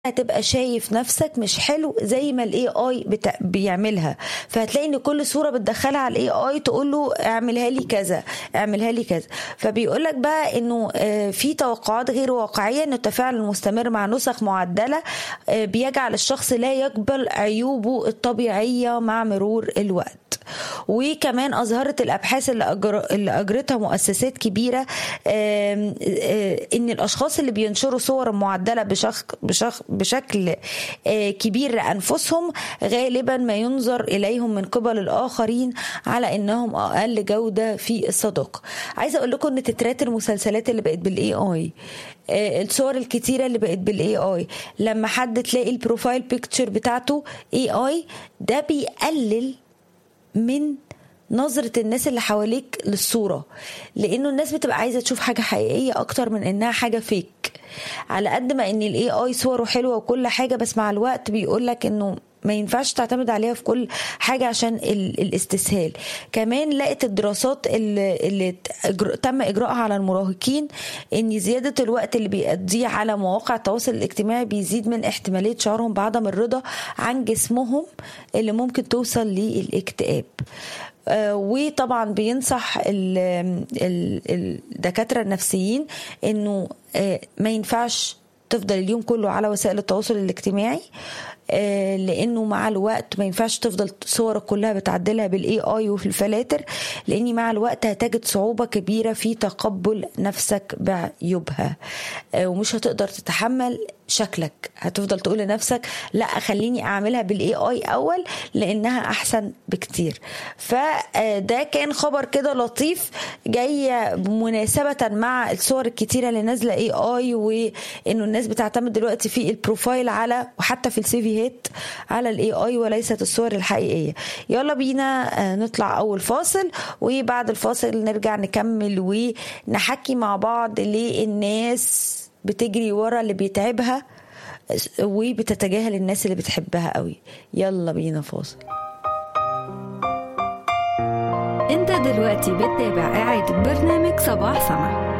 هتبقى شايف نفسك مش حلو زي ما الاي اي بتا... بيعملها فهتلاقي ان كل صوره بتدخلها على الاي اي تقول له اعملها لي كذا اعملها لي كذا فبيقول لك بقى انه آه، في توقعات غير واقعيه ان التفاعل المستمر مع نسخ معدله آه، بيجعل الشخص لا يقبل عيوبه الطبيعيه مع مرور الوقت وكمان اظهرت الابحاث اللي, أجر... اللي اجرتها مؤسسات كبيره آم، آه، ان الاشخاص اللي بينشروا صور معدله بشخ... بشخ... بشكل آه، كبير لانفسهم غالبا ما ينظر اليهم من قبل الاخرين على انهم اقل جوده في الصداقه عايزه اقول لكم ان تترات المسلسلات اللي بقت بالاي اي الصور الكتيره اللي بقت بالاي اي لما حد تلاقي البروفايل بيكتشر بتاعته اي اي ده بيقلل من نظرة الناس اللي حواليك للصورة لأنه الناس بتبقى عايزة تشوف حاجة حقيقية أكتر من إنها حاجة فيك على قد ما إن الاي اي صوره حلوة وكل حاجة بس مع الوقت بيقولك إنه ما ينفعش تعتمد عليها في كل حاجة عشان ال- الاستسهال كمان لقت الدراسات اللي, اللي تأجر- تم إجراءها على المراهقين إن زيادة الوقت اللي بيقضيه على مواقع التواصل الاجتماعي بيزيد من احتمالية شعورهم بعدم الرضا عن جسمهم اللي ممكن توصل للاكتئاب آه، وطبعا بينصح ال- ال- الدكاترة النفسيين انه آه، ما ينفعش تفضل اليوم كله على وسائل التواصل الاجتماعي آه، لانه مع الوقت ما ينفعش تفضل صورك كلها بتعدلها بالاي اي وفي الفلاتر لاني مع الوقت هتجد صعوبه كبيره في تقبل نفسك بعيوبها آه، ومش هتقدر تتحمل شكلك هتفضل تقول لنفسك لا خليني اعملها بالاي اي اول لانها احسن بكتير فده كان خبر كده لطيف جاي مناسبه مع الصور الكتيره اللي نازله اي اي وانه الناس بتعتمد دلوقتي في البروفايل على وحتى في السيفيهات على الاي اي وليست الصور الحقيقيه يلا بينا آه، نطلع اول فاصل وبعد الفاصل نرجع نكمل ونحكي مع بعض ليه الناس بتجري ورا اللي بيتعبها وبتتجاهل الناس اللي بتحبها قوي يلا بينا فاصل انت دلوقتي بتتابع إعادة برنامج صباح سما